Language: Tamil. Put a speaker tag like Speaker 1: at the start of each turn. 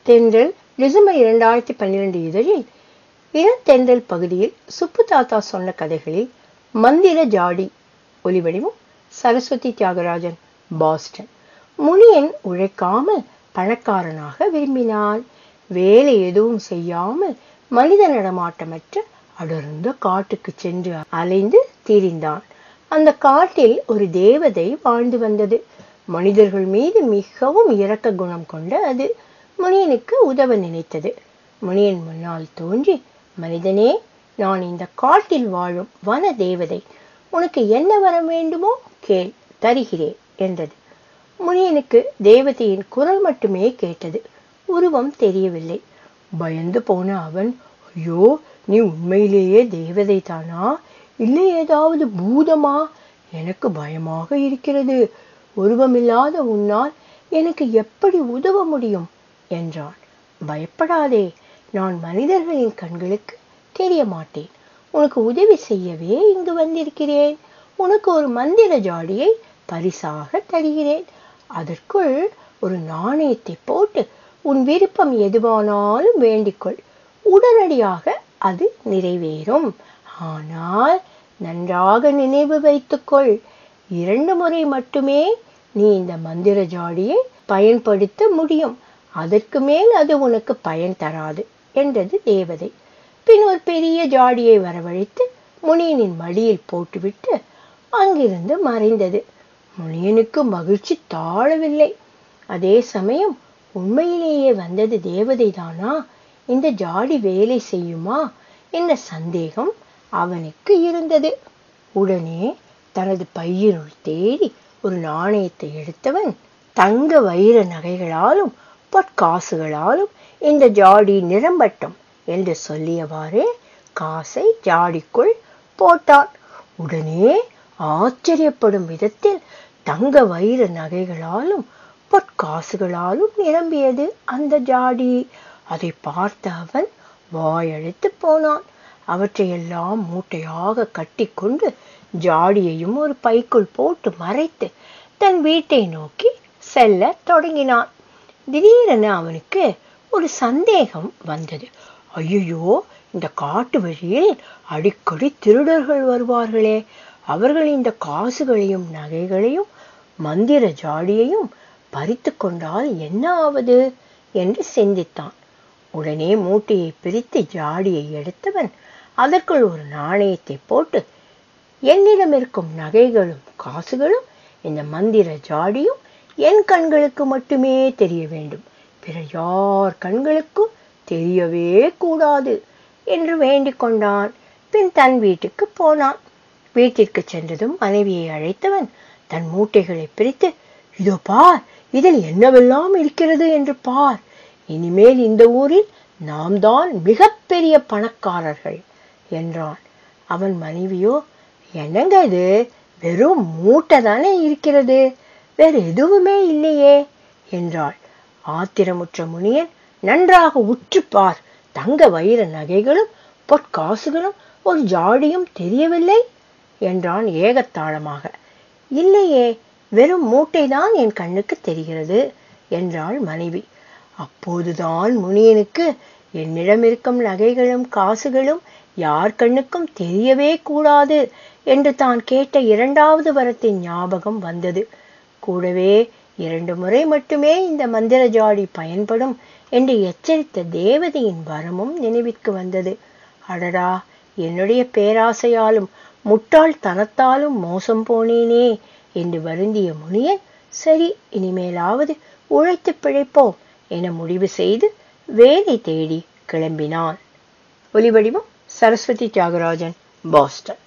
Speaker 1: தென்றல் டிசம்பர் இரண்டாயிரத்தி பன்னிரண்டு இதழில் இளத்தென்றல் பகுதியில் சுப்பு தாத்தா சொன்ன கதைகளில் மந்திர ஜாடி ஒலிவடிவம் சரஸ்வதி தியாகராஜன் பாஸ்டன் முனியன் உழைக்காமல் பணக்காரனாக விரும்பினான் வேலை எதுவும் செய்யாமல் மனித நடமாட்டமற்ற அடர்ந்த காட்டுக்கு சென்று அலைந்து திரிந்தான் அந்த காட்டில் ஒரு தேவதை வாழ்ந்து வந்தது மனிதர்கள் மீது மிகவும் இரக்க குணம் கொண்ட அது முனியனுக்கு உதவ நினைத்தது முனியன் முன்னால் தோன்றி மனிதனே நான் இந்த காட்டில் வாழும் வன தேவதை உனக்கு என்ன வர வேண்டுமோ கேள் தருகிறேன் என்றது முனியனுக்கு தேவதையின் குரல் மட்டுமே கேட்டது உருவம் தெரியவில்லை பயந்து போன அவன் ஐயோ நீ உண்மையிலேயே தேவதை தானா இல்லை ஏதாவது பூதமா எனக்கு பயமாக இருக்கிறது உருவமில்லாத உன்னால் எனக்கு எப்படி உதவ முடியும் என்றான் பயப்படாதே நான் மனிதர்களின் கண்களுக்கு தெரிய மாட்டேன் உனக்கு உதவி செய்யவே இங்கு வந்திருக்கிறேன் உனக்கு ஒரு மந்திர ஜாடியை பரிசாக தருகிறேன் அதற்குள் ஒரு நாணயத்தை போட்டு உன் விருப்பம் எதுவானாலும் வேண்டிக்கொள் உடனடியாக அது நிறைவேறும் ஆனால் நன்றாக நினைவு வைத்துக்கொள் இரண்டு முறை மட்டுமே நீ இந்த மந்திர ஜாடியை பயன்படுத்த முடியும் அதற்கு மேல் அது உனக்கு பயன் தராது என்றது தேவதை பின் ஒரு பெரிய ஜாடியை வரவழைத்து முனியனின் மடியில் போட்டுவிட்டு அங்கிருந்து மறைந்தது முனியனுக்கு மகிழ்ச்சி தாழவில்லை அதே சமயம் உண்மையிலேயே வந்தது தேவதை தானா இந்த ஜாடி வேலை செய்யுமா என்ற சந்தேகம் அவனுக்கு இருந்தது உடனே தனது பையினுள் தேடி ஒரு நாணயத்தை எடுத்தவன் தங்க வைர நகைகளாலும் பொற்காசுகளாலும் இந்த ஜாடி நிரம்பட்டும் என்று சொல்லியவாறே காசை ஜாடிக்குள் போட்டான் உடனே ஆச்சரியப்படும் விதத்தில் தங்க வைர நகைகளாலும் பொற்காசுகளாலும் நிரம்பியது அந்த ஜாடி அதை பார்த்த அவன் வாயழைத்து போனான் அவற்றையெல்லாம் மூட்டையாக கட்டிக்கொண்டு ஜாடியையும் ஒரு பைக்குள் போட்டு மறைத்து தன் வீட்டை நோக்கி செல்ல தொடங்கினான் திடீரென அவனுக்கு ஒரு சந்தேகம் வந்தது ஐயோ இந்த காட்டு வழியில் அடிக்கடி திருடர்கள் வருவார்களே அவர்கள் இந்த காசுகளையும் நகைகளையும் மந்திர ஜாடியையும் பறித்து கொண்டால் என்ன ஆவது என்று சிந்தித்தான் உடனே மூட்டையை பிரித்து ஜாடியை எடுத்தவன் அதற்குள் ஒரு நாணயத்தை போட்டு என்னிடம் இருக்கும் நகைகளும் காசுகளும் இந்த மந்திர ஜாடியும் என் கண்களுக்கு மட்டுமே தெரிய வேண்டும் பிற யார் கண்களுக்கும் தெரியவே கூடாது என்று வேண்டிக் கொண்டான் பின் தன் வீட்டுக்கு போனான் வீட்டிற்கு சென்றதும் மனைவியை அழைத்தவன் தன் மூட்டைகளை பிரித்து இதோ பார் இதில் என்னவெல்லாம் இருக்கிறது என்று பார் இனிமேல் இந்த ஊரில் நாம் தான் மிகப்பெரிய பணக்காரர்கள் என்றான் அவன் மனைவியோ என்னங்க இது வெறும் மூட்டை தானே இருக்கிறது வேறு எதுவுமே இல்லையே என்றாள் ஆத்திரமுற்ற முனியன் நன்றாக உற்று பார் தங்க வைர நகைகளும் பொற்காசுகளும் ஒரு ஜாடியும் தெரியவில்லை என்றான் ஏகத்தாளமாக இல்லையே வெறும் மூட்டைதான் என் கண்ணுக்கு தெரிகிறது என்றாள் மனைவி அப்போதுதான் முனியனுக்கு என்னிடம் இருக்கும் நகைகளும் காசுகளும் யார் கண்ணுக்கும் தெரியவே கூடாது என்று தான் கேட்ட இரண்டாவது வரத்தின் ஞாபகம் வந்தது கூடவே இரண்டு முறை மட்டுமே இந்த மந்திர ஜாடி பயன்படும் என்று எச்சரித்த தேவதையின் வரமும் நினைவிற்கு வந்தது அடடா என்னுடைய பேராசையாலும் முட்டாள் தனத்தாலும் மோசம் போனேனே என்று வருந்திய முனியன் சரி இனிமேலாவது உழைத்து பிழைப்போம் என முடிவு செய்து வேலை தேடி கிளம்பினான் ஒலிவடிவம் சரஸ்வதி தியாகராஜன் பாஸ்டன்